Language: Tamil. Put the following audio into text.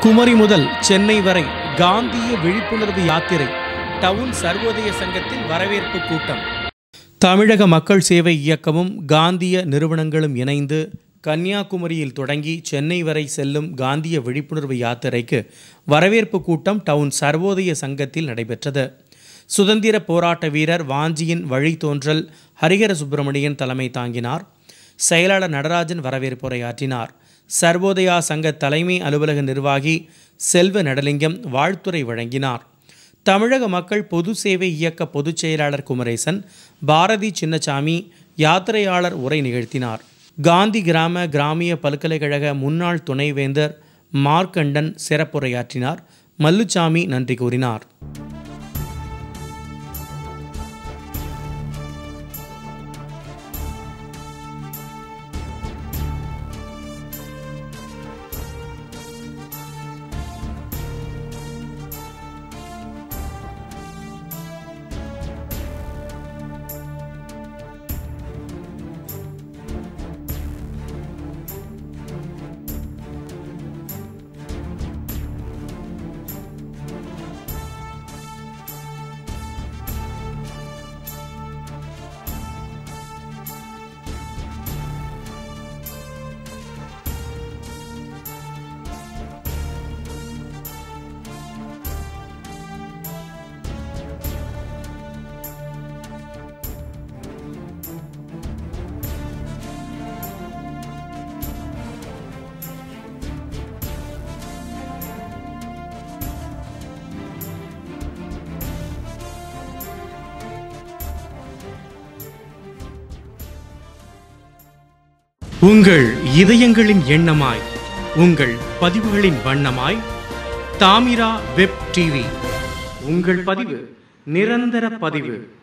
குமரி முதல் சென்னை வரை காந்திய விழிப்புணர்வு யாத்திரை டவுன் சர்வோதய சங்கத்தில் வரவேற்பு கூட்டம் தமிழக மக்கள் சேவை இயக்கமும் காந்திய நிறுவனங்களும் இணைந்து கன்னியாகுமரியில் தொடங்கி சென்னை வரை செல்லும் காந்திய விழிப்புணர்வு யாத்திரைக்கு வரவேற்பு கூட்டம் டவுன் சர்வோதய சங்கத்தில் நடைபெற்றது சுதந்திர போராட்ட வீரர் வாஞ்சியின் வழித்தோன்றல் ஹரிஹர சுப்பிரமணியன் தலைமை தாங்கினார் செயலாளர் நடராஜன் வரவேற்புரையாற்றினார் சர்வோதயா சங்க தலைமை அலுவலக நிர்வாகி செல்வ நடலிங்கம் வாழ்த்துரை வழங்கினார் தமிழக மக்கள் பொது சேவை இயக்க பொதுச் செயலாளர் குமரேசன் பாரதி சின்னசாமி யாத்திரையாளர் உரை நிகழ்த்தினார் காந்தி கிராம கிராமிய பல்கலைக்கழக முன்னாள் துணைவேந்தர் மார்க்கண்டன் சிறப்புரையாற்றினார் மல்லுச்சாமி நன்றி கூறினார் உங்கள் இதயங்களின் எண்ணமாய் உங்கள் பதிவுகளின் வண்ணமாய் தாமிரா வெப் டிவி உங்கள் பதிவு நிரந்தர பதிவு